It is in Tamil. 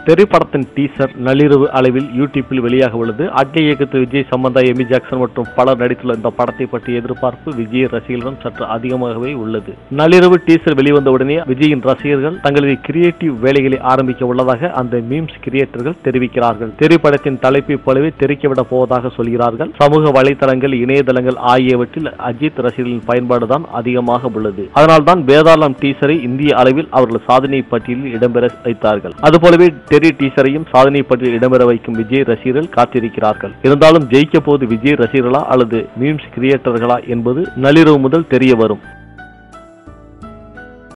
திரைப்படத்தின் டீசர் நள்ளிரவு அளவில் யூடியூப்பில் வெளியாக உள்ளது அக்கை இயக்கத்தில் விஜய் சம்பந்தா எமி ஜாக்சன் மற்றும் பலர் நடித்துள்ள இந்த படத்தை பற்றிய எதிர்பார்ப்பு விஜய் ரசிகர்களிடம் சற்று அதிகமாகவே உள்ளது நள்ளிரவு டீசர் வெளிவந்தவுடனே விஜயின் ரசிகர்கள் தங்களது கிரியேட்டிவ் வேலைகளை ஆரம்பிக்க உள்ளதாக அந்த மீம்ஸ் கிரியேட்டர்கள் தெரிவிக்கிறார்கள் திரைப்படத்தின் தலைப்பை போலவே தெரிக்கவிட போவதாக சொல்கிறார்கள் சமூக வலைதளங்கள் இணையதளங்கள் ஆகியவற்றில் அஜித் ரசிகர்களின் பயன்பாடுதான் அதிகமாக உள்ளது அதனால்தான் வேதாளம் டீசரை இந்திய அளவில் அவர்கள் சாதனை பட்டியலில் இடம்பெற வைத்தார்கள் அதுபோலவே டெரி டீசரையும் சாதனை பட்டியலில் இடம்பெற வைக்கும் விஜய் ரசிகர்கள் காத்திருக்கிறார்கள் இருந்தாலும் ஜெயிக்க போவது விஜய் ரசிகர்களா அல்லது மீம்ஸ் கிரியேட்டர்களா என்பது நள்ளிரவு முதல் தெரிய வரும்